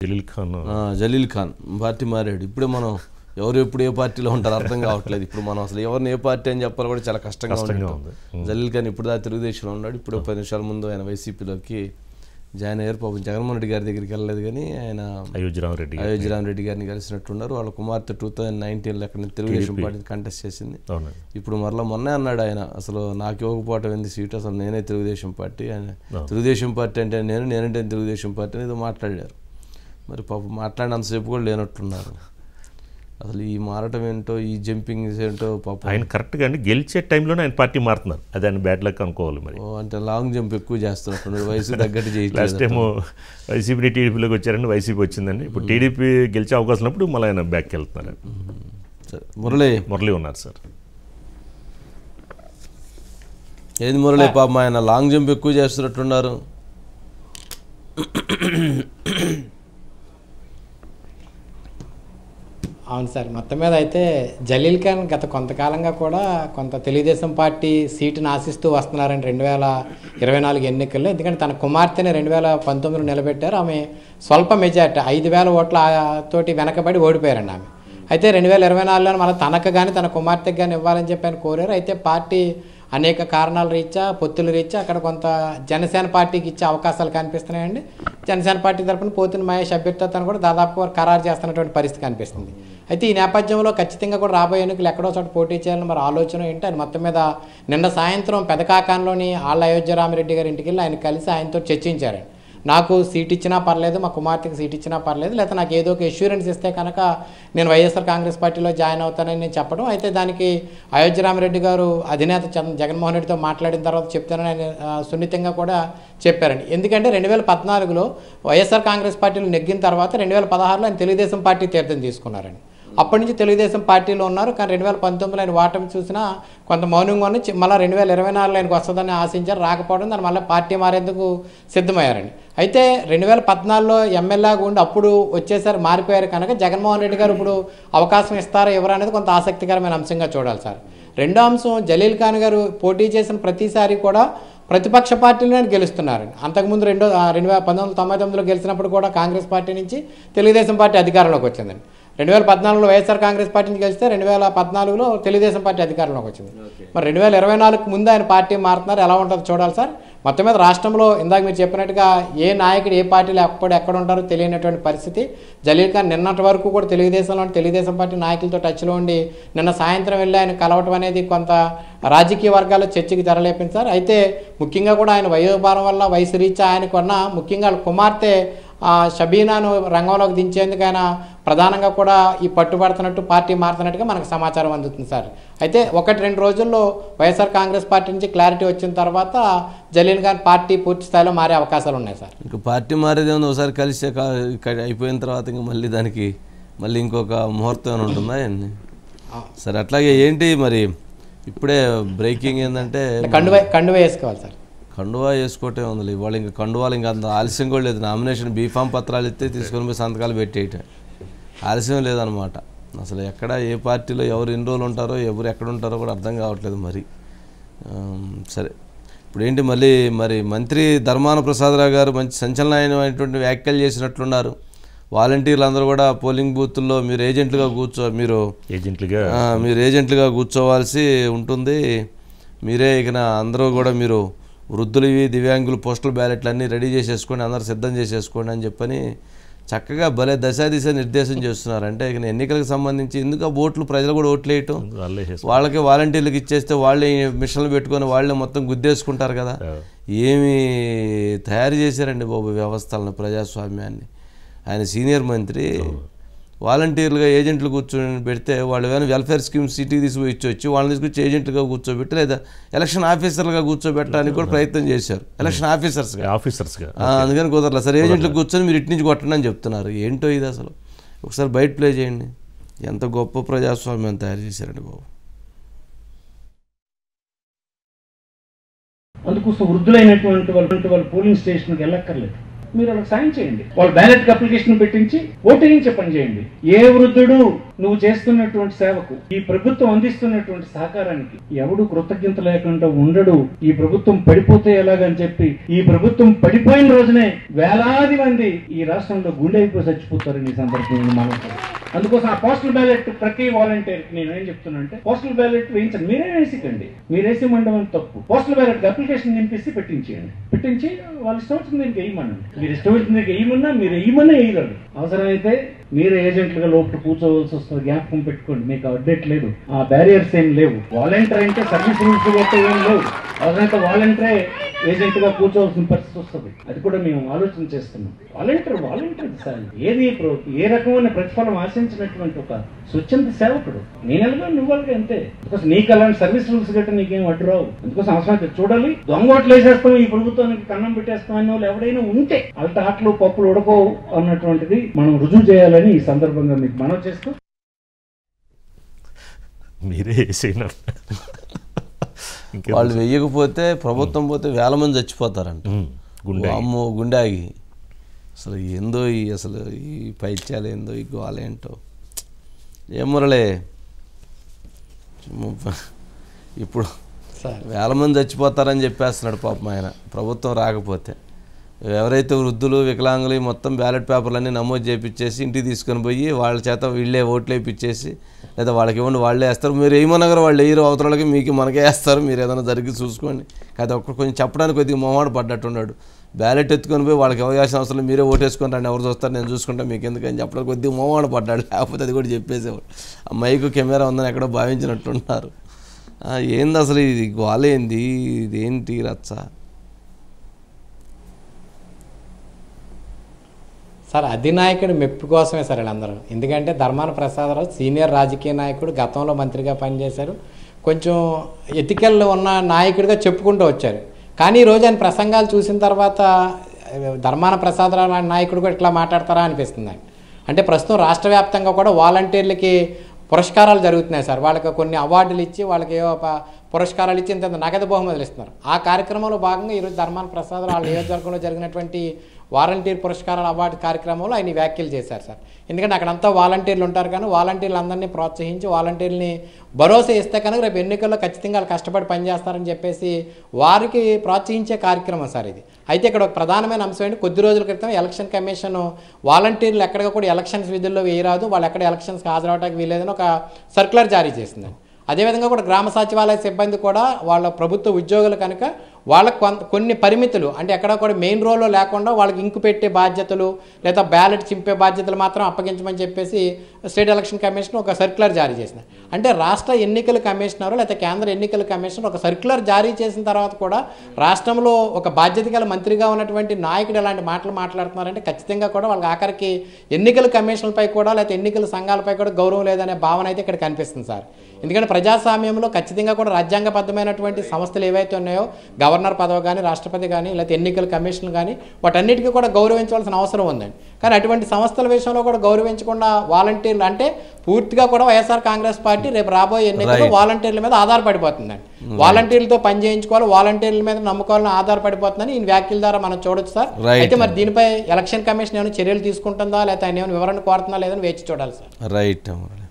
జలీల్ ఖాన్ ఆ, జలీల్ ఖాన్ పార్టీ మారాడు ఇప్పుడే మనం ఎవరు ఎప్పుడు ఏ పార్టీలో ఉంటారు అర్థం కావట్లేదు ఇప్పుడు మనం అసలు ఎవరిని ఏ పార్టీ అని చెప్పాలి కూడా చాలా కష్టంగా కష్టంగా ఉంది ఉంది. జలీల్ ఖాన్ ఇప్పుడు దా తెలుగుదేశంలో ఉన్నాడు ఇప్పుడు పది నిమిషాల ముందు ఆయన వైసీపీలోకి జాయిన్ అయ్యారు పాపం జగన్మోహన్ రెడ్డి గారి దగ్గరికి వెళ్ళలేదు కానీ ఆయన అయోధ్య రామరెడ్డి గారు. అయోధ్య రామరెడ్డి గారిని కలిసినట్టున్నారు వాళ్ళ కుమార్తె టూ థౌజండ్ నైన్టీన్లో అక్కడ నుంచి తెలుగుదేశం పార్టీ కంటెస్ట్ చేసింది అవునండి ఇప్పుడు మరలా మొన్నే అన్నాడు ఆయన అసలు నాకు ఇవ్వకపోవటం ఏంది సీట్ అసలు నేనే తెలుగుదేశం పార్టీ ఆయన తెలుగుదేశం పార్టీ అంటే నేను నేనంటే తెలుగుదేశం పార్టీ అనేది మాట్లాడారు మరి పాపం మాట్లాడినంతసేపు కూడా లేనట్టున్నారు అసలు ఈ మారటం ఏంటో ఈ జంపింగ్ ఏంటో పాపం ఆయన కరెక్ట్గా అండి గెలిచే టైంలోనే ఆయన పార్టీ మారుతున్నారు అది ఆయన బ్యాడ్ లక్ అనుకోవాలి మరి ఓ అంటే లాంగ్ జంప్ ఎక్కువ చేస్తున్నట్టున్నాడు వయసు తగ్గట్టు లాస్ట్ చేయట్లేదు టైం వైసీపీ టీడీపీలోకి వచ్చారండి వైసీపీ వచ్చిందండి ఇప్పుడు టీడీపీ గెలిచే అవకాశం ఉన్నప్పుడు మళ్ళీ ఆయన బ్యాక్కి వెళ్తున్నారు సరే మురళి మురళి ఉన్నారు సార్ ఏది మురళి పాపం ఆయన లాంగ్ జంప్ ఎక్కువ చేస్తున్నట్టున్నారు అవును సార్ మొత్తం మీద అయితే జలీల్ ఖాన్ గత కొంతకాలంగా కూడా కొంత తెలుగుదేశం పార్టీ సీటును ఆశిస్తూ వస్తున్నారని రెండు వేల ఇరవై నాలుగు ఎన్నికల్లో ఎందుకంటే తన కుమార్తెని రెండు వేల పంతొమ్మిదిలో నిలబెట్టారు ఆమె స్వల్ప మెజార్టీ ఐదు వేల ఓట్ల తోటి వెనకబడి ఓడిపోయారండి ఆమె అయితే రెండు వేల ఇరవై నాలుగులో మళ్ళీ తనకు కానీ తన కుమార్తెకు కానీ ఇవ్వాలని చెప్పి ఆయన కోరారు అయితే పార్టీ అనేక కారణాల రీత్యా పొత్తుల రీత్యా అక్కడ కొంత జనసేన పార్టీకి ఇచ్చే అవకాశాలు కనిపిస్తున్నాయండి జనసేన పార్టీ తరపున పోతున్న మహేష్ అభ్యర్థిత్వాన్ని కూడా దాదాపు వారు ఖరారు చేస్తున్నటువంటి పరిస్థితి కనిపిస్తుంది అయితే ఈ నేపథ్యంలో ఖచ్చితంగా కూడా రాబోయే ఎన్నికలు ఎక్కడో చోట పోటీ చేయాలని మరి ఆలోచన ఏంటి ఆయన మొత్తం మీద నిన్న సాయంత్రం పెదకాకాంలోని ఆళ్ళ అయోధ్య రామిరెడ్డి గారి ఇంటికి వెళ్ళి ఆయన కలిసి ఆయనతో చర్చించారండి నాకు సీట్ ఇచ్చినా పర్లేదు మా కుమార్తెకి సీట్ ఇచ్చినా పర్లేదు లేకపోతే నాకు ఏదో ఒక ఎష్యూరెన్స్ ఇస్తే కనుక నేను వైఎస్ఆర్ కాంగ్రెస్ పార్టీలో జాయిన్ అవుతానని నేను చెప్పడం అయితే దానికి అయోధ్య రామిరెడ్డి గారు అధినేత చంద్ర జగన్మోహన్ రెడ్డితో మాట్లాడిన తర్వాత చెప్తానని ఆయన ఆ, సున్నితంగా కూడా చెప్పారండి ఎందుకంటే రెండు వేల పద్నాలుగులో వైఎస్ఆర్ కాంగ్రెస్ పార్టీలో నెగ్గిన తర్వాత రెండు వేల పదహారులో ఆయన తెలుగుదేశం పార్టీ తీర్థం తీసుకున్నారండి అప్పటి నుంచి తెలుగుదేశం పార్టీలో ఉన్నారు కానీ రెండు వేల పంతొమ్మిదిలో ఆయన వాటమి చూసినా కొంత మౌనంగా ఉన్న చి- మళ్ళీ రెండు వేల ఇరవై నాలుగులో ఆయనకు వస్తుందని ఆశించారు రాకపోవడం దాని మళ్ళీ పార్టీ మారేందుకు సిద్ధమయ్యారండి అయితే రెండు వేల పద్నాలుగులో ఎమ్మెల్యేగా ఉండి అప్పుడు వచ్చేసారి మారిపోయారు కనుక జగన్మోహన్ రెడ్డి గారు ఇప్పుడు అవకాశం ఇస్తారా ఎవరు అనేది కొంత ఆసక్తికరమైన అంశంగా చూడాలి సార్ రెండో అంశం జలీల్ ఖాన్ గారు పోటీ చేసిన ప్రతిసారి కూడా ప్రతిపక్ష పార్టీలోనే గెలుస్తున్నారు అంతకుముందు రెండో ఆ, రెండు వేల పంతొమ్మిది వందల తొంభై తొమ్మిదిలో గెలిచినప్పుడు కూడా కాంగ్రెస్ పార్టీ నుంచి తెలుగుదేశం పార్టీ అధికారంలోకి వచ్చిందండి రెండు వేల పద్నాలుగులో వైఎస్ఆర్ కాంగ్రెస్ పార్టీ నుంచి గెలిస్తే రెండు వేల పద్నాలుగులో తెలుగుదేశం పార్టీ అధికారంలోకి వచ్చింది మరి రెండు వేల ఇరవై నాలుగుకు ముందు ఆయన పార్టీ మారుతున్నారు ఎలా ఉంటుందో చూడాలి సార్ మొత్తం మీద రాష్ట్రంలో ఇందాక మీరు చెప్పినట్టుగా ఏ నాయకుడు ఏ పార్టీలో ఎప్పుడు ఎక్కడ ఉంటారో తెలియనటువంటి పరిస్థితి జలీల్ ఖాన్ నిన్నటి వరకు కూడా తెలుగుదేశంలో తెలుగుదేశం పార్టీ నాయకులతో టచ్లో ఉండి నిన్న సాయంత్రం వెళ్ళి ఆయన కలవటం అనేది కొంత రాజకీయ వర్గాల్లో చర్చకి తెరలేపింది సార్ అయితే ముఖ్యంగా కూడా ఆయన వయోభారం వల్ల వయసు రీత్యా ఆయనకు ఉన్న ముఖ్యంగా వాళ్ళ కుమార్తె ఆ, షబీనాను రంగంలోకి దించేందుకు ఆయన ప్రధానంగా కూడా ఈ పట్టుబడుతున్నట్టు పార్టీ మారుతున్నట్టుగా మనకు సమాచారం అందుతుంది సార్ అయితే ఒకటి రెండు రోజుల్లో వైఎస్ఆర్ కాంగ్రెస్ పార్టీ నుంచి క్లారిటీ వచ్చిన తర్వాత జలీల్ ఖాన్ పార్టీ పూర్తి స్థాయిలో మారే అవకాశాలు ఉన్నాయి సార్ ఇంకా పార్టీ మారేదేమో ఒకసారి కలిసే కా- ఇక్కడ అయిపోయిన తర్వాత ఇంకా మళ్ళీ దానికి మళ్ళీ ఇంకొక ముహూర్తం ఏమైనా ఉంటుందా ఏంటి సరే అట్లాగే ఏంటి మరి ఇప్పుడే బ్రేకింగ్ ఏంటంటే కండువ కండువ వేసుకోవాలి సార్ కండువా వేసుకోవటం ఉంది ఇవాళ ఇంకా కండువాలు ఇంకా అంత ఆలస్యం కూడా లేదు నామినేషన్ బీఫామ్ పత్రాలు ఇస్తే తీసుకొని పోయి సంతకాలు పెట్టేయటం ఆలస్యం లేదనమాట అసలు ఎక్కడ ఏ పార్టీలో ఎవరు ఎన్ని రోజులు ఉంటారో ఎవరు ఎక్కడ ఉంటారో కూడా అర్థం కావట్లేదు మరి ఆమ్, సరే ఇప్పుడు ఏంటి మళ్ళీ మరి మంత్రి ధర్మాన ప్రసాదరావు గారు మంచి సంచలనమైనటువంటి వ్యాఖ్యలు చేసినట్లున్నారు వాలంటీర్లు అందరూ కూడా పోలింగ్ బూత్ల్లో మీరు ఏజెంట్లుగా కూర్చో మీరు ఏజెంట్లుగా ఆ, మీరు ఏజెంట్లుగా కూర్చోవాల్సి ఉంటుంది మీరే ఇక అందరూ కూడా మీరు వృద్ధులవి దివ్యాంగులు పోస్టల్ బ్యాలెట్లు అన్నీ రెడీ చేసేసుకోండి అందరూ సిద్ధం చేసేసుకోండి అని చెప్పని చక్కగా భలే దశా దిశ నిర్దేశం చేస్తున్నారు అంటే ఇక ఎన్నికలకు సంబంధించి ఎందుకు ఆ ఓట్లు ప్రజలు కూడా ఓట్లు వేయటం వాళ్ళే చేస్తారు. వాళ్ళకి వాలంటీర్లకు ఇచ్చేస్తే వాళ్ళే మిషన్లు పెట్టుకొని వాళ్ళే మొత్తం గుద్దేసుకుంటారు కదా ఏమి తయారు చేశారండి బాబు వ్యవస్థలను ప్రజాస్వామ్యాన్ని ఆయన సీనియర్ మంత్రి వాలంటీర్లుగా ఏజెంట్లు కూర్చొని పెడితే వాళ్ళు ఏమైనా వెల్ఫేర్ స్కీమ్స్ సిటీకి తీసుకుని ఇచ్చొచ్చి వాళ్ళని తీసుకొచ్చి ఏజెంట్లుగా కూర్చోబెట్టి లేదా ఎలక్షన్ ఆఫీసర్లుగా కూర్చోబెట్టడానికి కూడా ప్రయత్నం చేశారు ఎలక్షన్ ఆఫీసర్స్గా ఆఫీసర్స్గా ఆ, అందుకని కుదరలే సరే ఏజెంట్లు కూర్చొని మీరు ఇటు నుంచి కొట్టండి అని చెప్తున్నారు ఏంటో ఇది అసలు ఒకసారి బయట ప్లే చేయండి ఎంత గొప్ప ప్రజాస్వామ్యం తయారు చేశారండి బాబు అందుకోసం వృద్ధులైనటువంటి వాళ్ళు వాళ్ళు పోలింగ్ స్టేషన్కి వెళ్ళక్కర్లేదు మీరు వాళ్ళకి సాయం చేయండి వాళ్ళు బ్యాలెట్ అప్లికేషన్ పెట్టించి ఓటేయించే పని చేయండి ఏ వృద్ధుడు నువ్వు చేస్తున్నటువంటి సేవకు ఈ ప్రభుత్వం అందిస్తున్నటువంటి సహకారానికి ఎవడు కృతజ్ఞత లేకుండా ఉండడు ఈ ప్రభుత్వం పడిపోతే ఎలాగని చెప్పి ఈ ప్రభుత్వం పడిపోయిన రోజునే వేలాది మంది ఈ రాష్ట్రంలో గుండె అయిపోయి చచ్చిపోతారని ఈ సందర్భంగా మనం అందుకోసం ఆ పోస్టల్ బ్యాలెట్ ప్రతి వాలంటీర్ నేను ఏం చెప్తున్నా అంటే పోస్టల్ బ్యాలెట్ వేయించండి మీరే వేసికండి మీరు వేసి మండలం తప్పు పోస్టల్ బ్యాలెట్ అప్లికేషన్ నింపిస్తే పెట్టించేయండి పెట్టించి వాళ్ళు ఇష్టం వచ్చిన దీనికి వేయమనండి మీరు ఇష్టం వచ్చిన దీనికి వేయమన్నా మీరు వేయమన్నా వేయగలరు అవసరమైతే మీరే ఏజెంట్లుగా లోపల కూర్చోవలసి వస్తుంది జ్ఞాపకం పెట్టుకోండి మీకు అప్డేట్ లేదు ఆ బ్యారియర్స్ ఏం లేవు వాలంటీర్ అంటే సర్వీస్ రూల్స్ గట్రా ఏం లేవు అవసరమైతే వాలంటీరే ఏజెంట్ గా కూర్చోవలసిన పరిస్థితి వస్తుంది అది కూడా మేము ఆలోచన చేస్తున్నాం వాలంటీర్ వాలంటీర్ సార్ ఏది ప్ర- ఏ రకమైన ప్రతిఫలం ఆశించినటువంటి ఒక స్వచ్ఛంద సేవకుడు నేను ఎలాగో నువ్వు అలాగే అంతే అందుకోసం నీకు అలాంటి సర్వీస్ రూల్స్ గట్రా నీకేం అడ్డు రావు అందుకోసం అవసరమైతే చూడాలి దొంగ ఓట్లు వేసేస్తాం ఈ ప్రభుత్వానికి కన్నం పెట్టేస్తాం అనే వాళ్ళు ఎవడైనా ఉంటే వాళ్ళ ఆటలు పప్పులు ఉడకవు అన్నటువంటిది మనం రుజువు చేయాలని ఈ సందర్భంగా మీకు మనవి చేస్తూ మీరే వేసేయన్నారు ఇంకేం వాళ్ళు వెయ్యకపోతే ప్రభుత్వం పోతే వేల మంది చచ్చిపోతారంట ఉమ్, గుండె అమ్మో గుండె ఆగి అసలు ఏందో ఈ అసలు ఈ పైత్యాలు ఏందో ఈ గోల ఏంటో ఏం మురళే చుమ్మ- ఇప్పుడు సార్ వేల మంది చచ్చిపోతారని చెప్పేస్తున్నాడు పాపం ఆయన ప్రభుత్వం రాకపోతే ఎవరైతే వృద్ధులు వికలాంగులు ఈ మొత్తం బ్యాలెట్ పేపర్లన్నీ నమోదు చేయించేసి ఇంటికి తీసుకొని పోయి వాళ్ళ చేత వీళ్ళే ఓట్లు వేయించేసి లేదా వాళ్ళకి ఇవ్వండి వాళ్ళే వేస్తారు మీరు వేయమనగారు వాళ్ళు వేయరు అవతలకి మీకు మనకే వేస్తారు మీరు ఏదైనా జరిగి చూసుకోండి కాదు ఒక్కడు కొంచెం చెప్పడానికి కొద్దిగా మొహమాట పడ్డట్టున్నాడు బ్యాలెట్ ఎత్తుకొని పోయి వాళ్ళకి ఎవరు చేసిన అవసరం లేదు, మీరే ఓటేసుకొని రండి ఎవరు చూస్తారు నేను చూసుకుంటా మీకు ఎందుకని చెప్పడానికి కొద్దిగా మొహమాట పడ్డాడు లేకపోతే అది కూడా చెప్పేసేవాడు ఆ మైకు కెమెరా ఉందని ఎక్కడో భావించినట్టున్నారు ఆ, ఏంది అసలు ఇది గోలేంది ఇదేంటి రచ్చ సార్ అధినాయకుడి మెప్పు కోసమే సార్ వీళ్ళందరూ ఎందుకంటే ధర్మాన ప్రసాదరావు సీనియర్ రాజకీయ నాయకుడు గతంలో మంత్రిగా పనిచేశారు కొంచెం ఎతికల్ ఉన్న నాయకుడిగా చెప్పుకుంటూ వచ్చారు కానీ ఈరోజు ఆయన ప్రసంగాలు చూసిన తర్వాత ఆ, ధర్మాన ప్రసాదరావు లాంటి నాయకుడు కూడా ఇట్లా మాట్లాడతారా అనిపిస్తుంది ఆయన. అంటే ప్రస్తుతం రాష్ట్ర వ్యాప్తంగా కూడా వాలంటీర్లకి పురస్కారాలు జరుగుతున్నాయి సార్ వాళ్ళకి కొన్ని అవార్డులు ఇచ్చి వాళ్ళకి ఏవో ప- పురస్కారాలు ఇచ్చి ఇంత నగదు బహుమతులు ఇస్తున్నారు ఆ కార్యక్రమంలో భాగంగా ఈరోజు ధర్మాన ప్రసాద్ వాళ్ళ నియోజకవర్గంలో జరిగినటువంటి వాలంటీర్ పురస్కారాల అవార్డు కార్యక్రమంలో ఆయన ఈ వ్యాఖ్యలు చేశారు సార్ ఎందుకంటే అక్కడంతా వాలంటీర్లు ఉంటారు కానీ వాలంటీర్లు అందరినీ ప్రోత్సహించి వాలంటీర్ని భరోసా ఇస్తే కనుక రేపు ఎన్నికల్లో ఖచ్చితంగా వాళ్ళు కష్టపడి పనిచేస్తారని చెప్పేసి వారికి ప్రోత్సహించే కార్యక్రమం సార్ ఇది అయితే ఇక్కడ ఒక ప్రధానమైన అంశం ఏంటి కొద్ది రోజుల క్రితం ఎలక్షన్ కమిషన్ వాలంటీర్లు ఎక్కడ కూడా ఎలక్షన్స్ విధుల్లో వేయరాదు వాళ్ళు ఎక్కడ ఎలక్షన్స్కి హాజరవడానికి వీలేదని ఒక సర్క్యులర్ జారీ చేసింది అదేవిధంగా కూడా గ్రామ సచివాలయ సిబ్బంది కూడా వాళ్ళ ప్రభుత్వ ఉద్యోగులు కనుక వాళ్ళకు కొంత కొన్ని పరిమితులు అంటే ఎక్కడ కూడా మెయిన్ రోల్లో లేకుండా వాళ్ళకి ఇంకు పెట్టే బాధ్యతలు లేదా బ్యాలెట్ చింపే బాధ్యతలు మాత్రం అప్పగించమని చెప్పేసి స్టేట్ ఎలక్షన్ కమిషన్ ఒక సర్క్యులర్ జారీ చేసింది అంటే రాష్ట్ర ఎన్నికల కమిషనర్ లేదా కేంద్ర ఎన్నికల కమిషన్ ఒక సర్క్యులర్ జారీ చేసిన తర్వాత కూడా రాష్ట్రంలో ఒక బాధ్యత గల మంత్రిగా ఉన్నటువంటి నాయకుడు ఇలాంటి మాటలు మాట్లాడుతున్నారంటే ఖచ్చితంగా కూడా వాళ్ళకి ఆఖరికి ఎన్నికల కమిషన్లపై కూడా లేదా ఎన్నికల సంఘాలపై కూడా గౌరవం లేదనే భావన అయితే ఇక్కడ కనిపిస్తుంది సార్ ఎందుకంటే ప్రజాస్వామ్యంలో ఖచ్చితంగా కూడా రాజ్యాంగబద్ధమైనటువంటి సంస్థలు ఏవైతే ఉన్నాయో గవర్నర్ పదవి కానీ రాష్ట్రపతి కానీ లేకపోతే ఎన్నికల కమిషన్ కానీ వాటన్నిటికీ కూడా గౌరవించవలసిన అవసరం ఉందండి కానీ అటువంటి సంస్థల విషయంలో కూడా గౌరవించకుండా వాలంటీర్లు అంటే పూర్తిగా కూడా వైఎస్ఆర్ కాంగ్రెస్ పార్టీ రేపు రాబోయే ఎన్నికల్లో వాలంటీర్ల మీద ఆధారపడిపోతుందండి వాలంటీర్లతో పని చేయించుకోవాలి వాలంటీర్ల మీద నమ్ముకోవాలని ఆధారపడిపోతుందని ఈ వ్యాఖ్యల ద్వారా మనం చూడొచ్చు సార్ Right. అయితే మరి దీనిపై ఎలక్షన్ కమిషన్ ఏమైనా చర్యలు తీసుకుంటుందా లేకపోతే ఆయన ఏమైనా వివరణ కోరుతుందా లేదని వేచి చూడాలి సార్ రైట్ మురళి